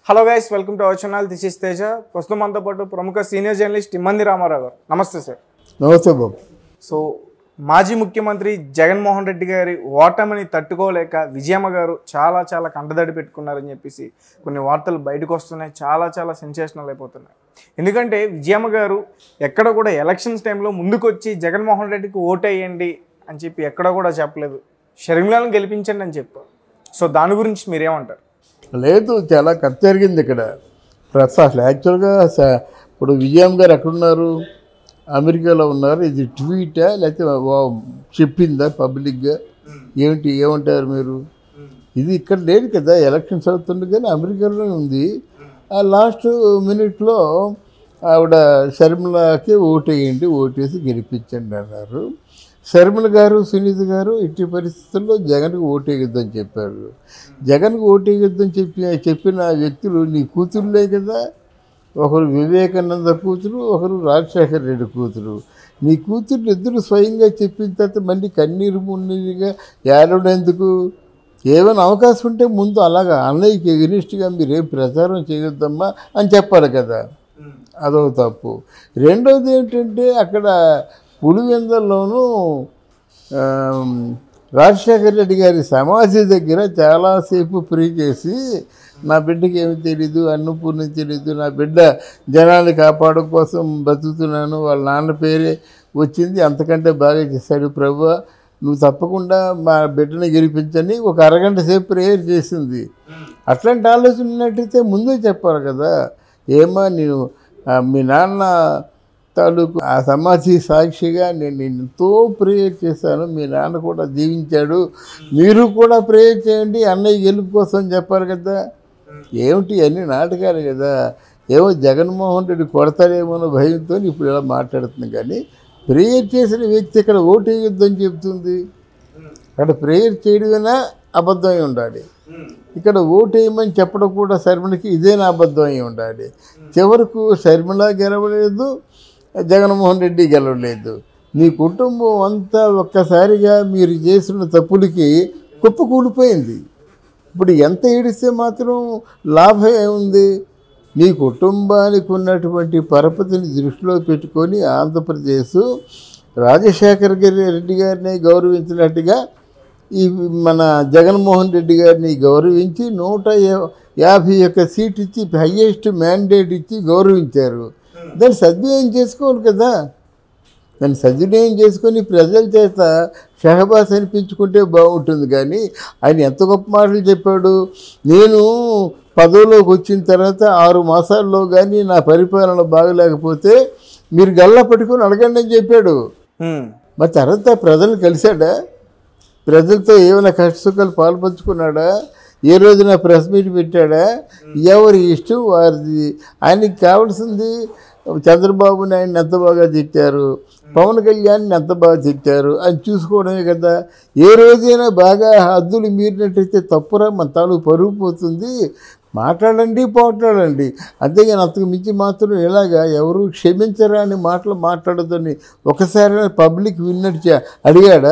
Hello guys welcome to our channel this is Teja ప్రస్తుతం మనతో పాటు ప్రముఖ సీనియర్ జర్నలిస్ట్ ఇమ్మంది రామారావు గారు నమస్తే సార్ నమస్తే బాబు సో మాజీ ముఖ్యమంత్రి జగన్మోహన్ రెడ్డి గారి ఓటమిని తట్టుకోలేక విజయమ్మ గారు చాలా చాలా కంటదడి పెట్టుకున్నారని చెప్పేసి కొన్ని వార్తలు బయటకు వస్తున్నాయి చాలా చాలా సెన్సేషనల్ అయిపోతున్నాయి ఎందుకంటే విజయమ్మ గారు ఎక్కడ కూడా ఎలక్షన్స్ టైంలో ముందుకొచ్చి జగన్మోహన్ రెడ్డికి ఓటేయండి అని చెప్పి ఎక్కడ కూడా చెప్పలేదు షర్మిలను గెలిపించండి అని చెప్పారు సో దాని గురించి మీరేమంటారు లేదు చాలా ఖర్చు జరిగింది ఇక్కడ ప్రస్తుతం అసలు యాక్చువల్గా స- ఇప్పుడు విజయం గారు ఎక్కడున్నారు అమెరికాలో ఉన్నారు ఇది ట్వీటా లేకపోతే వా- చెప్పిందా పబ్లిక్గా ఏమిటి ఏమంటారు మీరు ఇది ఇక్కడ లేదు కదా ఎలక్షన్స్ అవుతుంది కానీ అమెరికాలోనే ఉంది ఆ లాస్ట్ మినిట్లో ఆవిడ శర్మిలకి ఓటేయండి ఓటేసి గెలిపించండి అన్నారు శర్మిల గారు సునీత గారు ఎట్టి పరిస్థితుల్లో జగన్కి ఓటేయొద్దని చెప్పారు జగన్కి ఓటేయొద్దని చెప్పి చెప్పిన వ్యక్తులు నీ కూతురులే కదా ఒకరు వివేకానంద కూతురు ఒకరు రాజశేఖర రెడ్డి కూతురు నీ కూతుర్లు ఇద్దరు స్వయంగా చెప్పిన తర్వాత మళ్ళీ కన్నీరు మున్నీరుగా ఏడవడెందుకు ఏమైనా అవకాశం ఉంటే ముందు అలాగా అన్నయ్యకి ఎగ్నిస్ట్గా మీరు ఏం ప్రచారం చేయొద్దమ్మా అని చెప్పాలి కదా అదొక తప్పు రెండవది ఏంటంటే అక్కడ పులివెందల్లోనూ ఆమ్, రాజశేఖర రెడ్డి గారి సమాధి దగ్గర చాలాసేపు ప్రీ చేసి నా బిడ్డకి ఏమి తెలీదు అన్నపూర్ణ తెలీదు నా బిడ్డ జనాన్ని కాపాడడం కోసం బతుకుతున్నాను వాళ్ళ నాన్న పేరే వచ్చింది అంతకంటే బాగా చేశాడు ప్రభు నువ్వు తప్పకుండా మా బిడ్డని గెలిపించని ఒక అరగంట సేపు ప్రేయర్ చేసింది అట్లాంటి ఆలోచన ఉన్నట్టయితే ముందే చెప్పాలి కదా ఏమా నేను ఆ, మీ నాన్న తాలూకు ఆ సమాధి సాక్షిగా నేను నేను ఎంతో ప్రేయర్ చేశాను మీ నాన్న కూడా దీవించాడు మీరు కూడా ప్రేయర్ చేయండి అన్నయ్య గెలుపు కోసం చెప్పారు కదా ఏమిటి అన్ని నాటకాలు కదా ఏమో జగన్మోహన్ రెడ్డి కొడతారేమో అన్న భయంతో ఇప్పుడు ఇలా మాట్లాడుతుంది కానీ ప్రేయర్ చేసిన వ్యక్తి ఇక్కడ ఓటు వేయొద్దని చెప్తుంది అక్కడ ప్రేయర్ చేయడమైనా అబద్ధమై ఉండాలి ఇక్కడ ఓటు వేయమని చెప్పడం కూడా శర్మిలకి ఇదేనా అబద్ధం అయి ఉండాలి చివరకు శర్మిల గెలవలేదు జగన్మోహన్ రెడ్డి గెలవలేదు మీ కుటుంబం అంతా ఒక్కసారిగా మీరు చేసిన తప్పులకి కుప్ప కూలిపోయింది ఇప్పుడు ఎంత ఏడిస్తే మాత్రం లాభం ఏముంది మీ కుటుంబానికి ఉన్నటువంటి పరపతిని దృష్టిలో పెట్టుకొని ఆంధ్రప్రదేశ్ రాజశేఖర్ గారి రెడ్డి గారిని గౌరవించినట్టుగా ఈ మన జగన్మోహన్ రెడ్డి గారిని గౌరవించి నూట యా- యాభై ఒక్క సీట్ ఇచ్చి హయ్యెస్ట్ మ్యాండేట్ ఇచ్చి గౌరవించారు దాన్ని సద్వినియోగం చేసుకోవాలి కదా దాన్ని సద్వినియోగం చేసుకొని ప్రజల చేత షహబాస్ అనిపించుకుంటే బాగుంటుంది కానీ ఆయన ఎంత గొప్ప మాటలు చెప్పాడు నేను పదవిలోకి వచ్చిన తర్వాత ఆరు మాసాల్లో కానీ నా పరిపాలన బాగలేకపోతే మీరు గల్లా పట్టుకొని అడగండి అని చెప్పాడు హ్మ్. మరి తర్వాత ప్రజలు కలిశాడా ప్రజలతో ఏమైనా కష్టసుఖాలు పాల్పంచుకున్నాడా ఏ రోజున ప్రెస్ మీట్ పెట్టాడా ఎవరి ఇష్టం వారిది ఆయనకి కావాల్సింది చంద్రబాబు నాయుడిని ఎంత బాగా తిట్టారు పవన్ కళ్యాణ్ని ఎంత బాగా తిట్టారు అని చూసుకోవడమే కదా ఏ రోజైనా బాగా హద్దులు మీరినట్టయితే తప్పురా మన తాలూకు పరుగు పోతుంది మాట్లాడండి పోట్లాడండి అంతేగాని అంతకు మించి మాత్రం ఇలాగా ఎవరు క్షమించరా అని మాటలు మాట్లాడదని ఒకసారి పబ్లిక్ విన్నట్టు చే- అడిగాడా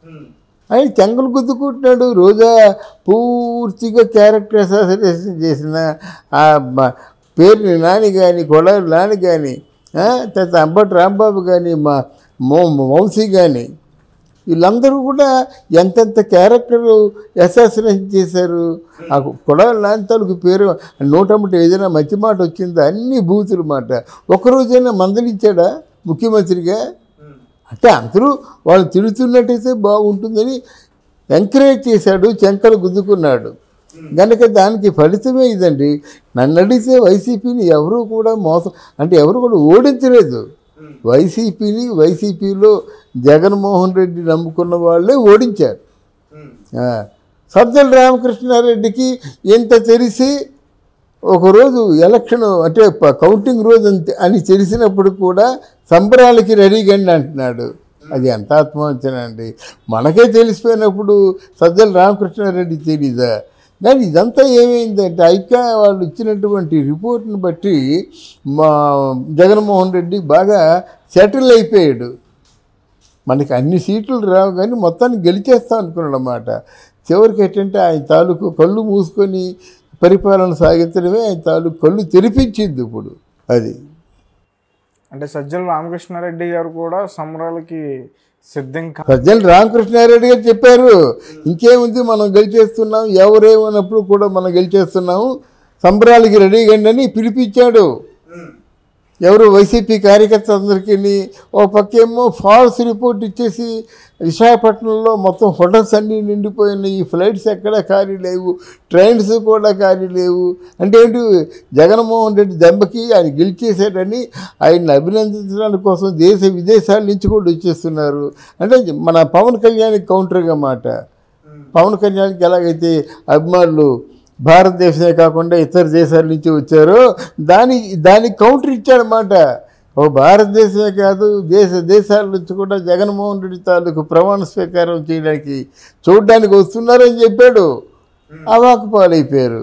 ఆయన చెంగలు గుద్దుకుంటున్నాడు రోజా పూర్తిగా క్యారెక్టర్ అసాసినేషన్ చేసిన ఆ మ- పేరుని నాని కానీ కొడాలి నాని కానీ తర్వాత అంబటి రాంబాబు కానీ మా మో- వంశీ కానీ వీళ్ళందరూ కూడా ఎంతెంత క్యారెక్టర్ అసాసినేషన్ చేశారు ఆ కొడాలి నాని తాలూకు పేరు నూటమ్మట ఏదైనా మంచి మాట వచ్చిందా అన్ని బూతుల మాట ఒక్కరోజైనా మందలించాడా ముఖ్యమంత్రిగా అంటే అందరూ వాళ్ళు తిడుతున్నట్టయితే బాగుంటుందని ఎంకరేజ్ చేశాడు చెంకలు గుద్దుకున్నాడు కనుక దానికి ఫలితమే ఇదండి నన్ను అడిగితే వైసీపీని ఎవరు కూడా మోసం అంటే ఎవరు కూడా ఓడించలేదు వైసీపీని వైసీపీలో జగన్మోహన్ రెడ్డి నమ్ముకున్న వాళ్ళే ఓడించారు ఆ, సజ్జల రామకృష్ణారెడ్డికి ఎంత తెలిసి ఒకరోజు ఎలక్షన్ అంటే ప- కౌంటింగ్ రోజు అంతే అని తెలిసినప్పుడు కూడా సంబరాలకి రెడీగండి అంటున్నాడు అది ఎంత ఆత్మవంచన అండి మనకే తెలిసిపోయినప్పుడు సజ్జల రామకృష్ణారెడ్డి తెలీదా కానీ ఇదంతా ఏమైందంటే ఐక్య వాళ్ళు ఇచ్చినటువంటి రిపోర్ట్ని బట్టి మా జగన్మోహన్ రెడ్డి బాగా సెటిల్ అయిపోయాడు మనకి అన్ని సీట్లు రావు కానీ మొత్తాన్ని గెలిచేస్తాం అనుకున్నాడు అన్నమాట చివరికి ఏంటంటే ఆయన తాలూకు కళ్ళు మూసుకొని పరిపాలన సాగించడమే ఆయన తాలూకు కళ్ళు తెరిపించింది ఇప్పుడు అది అంటే సజ్జల రామకృష్ణారెడ్డి గారు కూడా సంబరాలకి సిద్ధం కా ప్రజలు రామకృష్ణారెడ్డి గారు చెప్పారు ఇంకేముంది మనం గెలిచేస్తున్నాం ఎవరేమన్నప్పుడు కూడా మనం గెలిచేస్తున్నాము సంబరాలకి రెడీగా అని పిలిపించాడు ఎవరు వైసీపీ కార్యకర్తలందరికీ ఓ పక్కేమో ఫాల్స్ రిపోర్ట్ ఇచ్చేసి విశాఖపట్నంలో మొత్తం హోటల్స్ అన్నీ నిండిపోయినాయి ఈ ఫ్లైట్స్ ఎక్కడా ఖాళీ లేవు ట్రైన్స్ కూడా ఖాళీ లేవు అంటే ఏంటి జగన్మోహన్ రెడ్డి దెబ్బకి ఆయన గెలిచేశాడని ఆయన్ని అభినందించడానికి కోసం దేశ విదేశాల నుంచి కూడా వచ్చేస్తున్నారు అంటే మన పవన్ కళ్యాణ్ కౌంటర్గా మాట పవన్ కళ్యాణ్కి ఎలాగైతే అభిమానులు భారతదేశమే కాకుండా ఇతర దేశాల నుంచి వచ్చారో దాని దానికి కౌంటర్ ఇచ్చాడనమాట ఓ భారతదేశమే కాదు దేశ దేశాల నుంచి కూడా జగన్మోహన్ రెడ్డి తాలూకు ప్రమాణ స్వీకారం చేయడానికి చూడడానికి వస్తున్నారని చెప్పాడు అవాకు పాలైపోయారు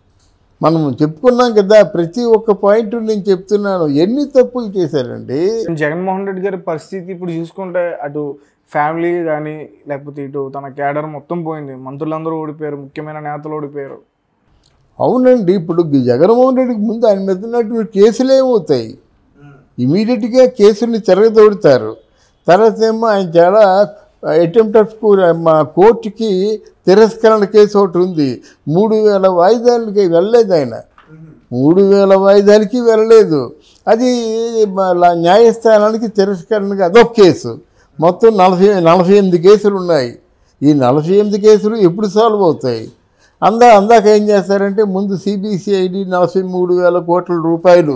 మనం చెప్పుకున్నాం కదా ప్రతి ఒక్క పాయింట్ నేను చెప్తున్నాను ఎన్ని తప్పులు చేశారండి జగన్మోహన్ రెడ్డి గారి పరిస్థితి ఇప్పుడు చూసుకుంటే అటు ఫ్యామిలీ కానీ లేకపోతే ఇటు తన క్యాడర్ మొత్తం పోయింది మంత్రులందరూ ఓడిపోయారు ముఖ్యమైన నేతలు ఓడిపోయారు అవునండి ఇప్పుడు జగన్మోహన్ రెడ్డికి ముందు ఆయన మీద ఉన్నటువంటి కేసులు ఏమవుతాయి ఇమీడియట్గా కేసుని తిరగదోడుతారు తర్వాత ఏమో ఆయన చాలా అటెంప్ట్ ఆఫ్ మా కోర్టుకి తిరస్కరణ కేసు ఒకటి ఉంది మూడు వేల వాయిదాలకి వెళ్ళలేదు ఆయన మూడు వేల వాయిదాలకి వెళ్ళలేదు అది మళ్ళా న్యాయస్థానానికి తిరస్కరణకి అదొక కేసు మొత్తం నలభై నలభై ఎనిమిది కేసులు ఉన్నాయి ఈ నలభై ఎనిమిది కేసులు ఎప్పుడు సాల్వ్ అవుతాయి అందా అందాక ఏం చేస్తారంటే ముందు సిబిసిఐడి నలభై మూడు వేల కోట్ల రూపాయలు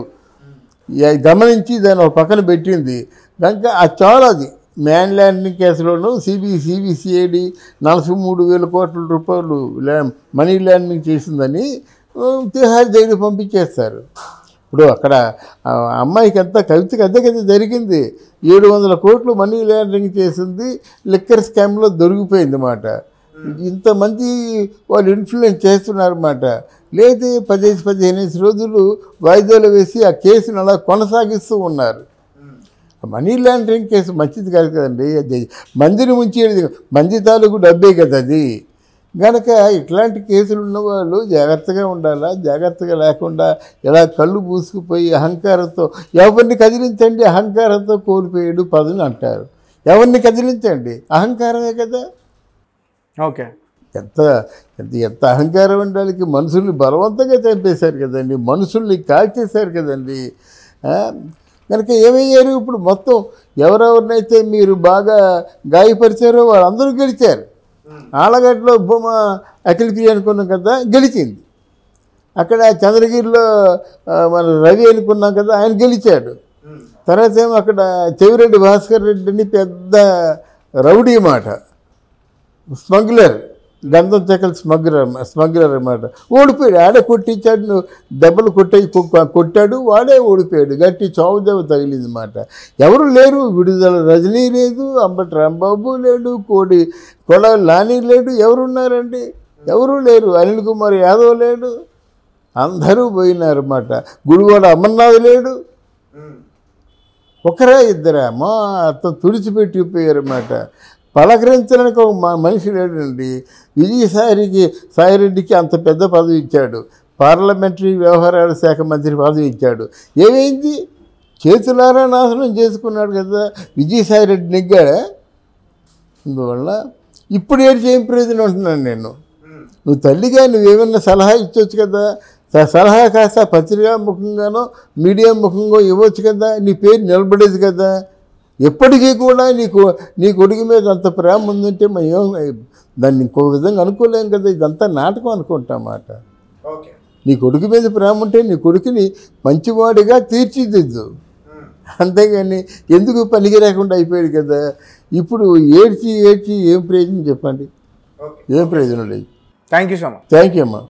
ఇ- గమనించి దాన్ని ఒక పక్కన పెట్టింది కనుక అది చాలా అది మ్యాన్ ల్యాండింగ్ కేసులోనూ సిబి సిబిసిఐడి నలభై మూడు వేల కోట్ల రూపాయలు ల్యా మనీ ల్యాండింగ్ చేసిందని ఆ, తిహార్ జైలు పంపించేస్తారు ఇప్పుడు అక్కడ ఆ అమ్మాయికి అంతా కవితకి అదే కదా జరిగింది ఏడు వందల కోట్లు మనీ ల్యాండరింగ్ చేసింది లిక్కర్ స్కామ్లో దొరికిపోయింది అన్నమాట ఇంతమంది వాళ్ళు ఇన్ఫ్లుయెన్స్ చేస్తున్నారన్నమాట లేదు పదిహేను పదిహేను రోజులు వాయిదాలు వేసి ఆ కేసును అలా కొనసాగిస్తూ ఉన్నారు మనీ లాండరింగ్ కేసు మంచిది కాదు కదండి అది మందిని ముంచేది మంది తాలూకు డబ్బే కదా అది గనక ఇట్లాంటి కేసులు ఉన్నవాళ్ళు జాగ్రత్తగా ఉండాలా జాగ్రత్తగా లేకుండా ఇలా కళ్ళు పూసుకుపోయి అహంకారంతో ఎవరిని కదిలించండి అహంకారంతో కోల్పోయాడు పదుని అంటారు ఎవరిని కదిలించండి అహంకారమే కదా ఓకే ఎంత ఎంత ఎంత అహంకారం ఉండాలికి మనుషుల్ని బలవంతంగా చంపేశారు కదండి మనుషుల్ని కాల్చేశారు కదండి ఆ? కనుక ఏమయ్యారు ఇప్పుడు మొత్తం ఎవరెవరినైతే మీరు బాగా గాయపరిచారో వాళ్ళందరూ గెలిచారు ఆలగడ్డలో బొమ్మ అఖిలప్రియ అనుకున్నాం కదా గెలిచింది అక్కడ చంద్రగిరిలో ఆ, మన రవి అనుకున్నాం కదా ఆయన గెలిచాడు తర్వాత ఏమో అక్కడ చెవిరెడ్డి భాస్కర్ రెడ్డిని పెద్ద రౌడీ మాట స్మగ్లర్ గంధం చెక్కల స్మగ్లర్ స్మగ్లర్ అన్నమాట ఓడిపోయాడు ఆడే కొట్టించాడు నువ్వు దెబ్బలు కొట్టే కొట్టాడు వాడే ఓడిపోయాడు గట్టి చావు దెబ్బ తగిలింది మాట ఎవరు లేరు విడుదల రజనీ లేదు అంబటి రాంబాబు లేడు కోడి కొడ లానీ లేడు ఎవరున్నారండి ఎవరు లేరు అనిల్ కుమార్ యాదవ్ లేడు అందరూ పోయినారన్నమాట గుడివాడ అమర్నాథ్ లేడు ఒకరా ఇద్దరా మా అతను తుడిచిపెట్టిపోయారన్నమాట పలకరించడానికి ఒక మ- మనిషి లేడండి విజయసాయికి సాయిరెడ్డికి అంత పెద్ద పదవి ఇచ్చాడు పార్లమెంటరీ వ్యవహారాల శాఖ మంత్రి పదవి ఇచ్చాడు ఏమైంది చేతులారా నాశనం చేసుకున్నాడు కదా విజయసాయిరెడ్డి నెగ్గాడా అందువల్ల ఇప్పుడు ఏడు చేయం ప్రయోజనం అంటున్నాను నేను నువ్వు తల్లిగా నువ్వేమన్నా సలహా ఇచ్చొచ్చు కదా స- సలహా కాస్త పత్రికా ముఖంగానో మీడియా ముఖంగా ఇవ్వచ్చు కదా నీ పేరు నిలబడేది కదా ఎప్పటికీ కూడా నీకు నీ కొడుకు మీద అంత ప్రేమ ఉందంటే మేము దాన్ని ఇంకో విధంగా అనుకోలేం కదా ఇదంతా నాటకం అనుకుంటామాట ఓకే నీ కొడుకు మీద ప్రేమ ఉంటే నీ కొడుకుని మంచివాడిగా తీర్చిదిద్దు అంతేగాని ఎందుకు పనికి రాకుండా అయిపోయాడు కదా ఇప్పుడు ఏడ్చి ఏడ్చి ఏం ప్రయోజనం చెప్పండి ఓకే ఏం ప్రయోజనం లేదు thank you so much thank you అమ్మా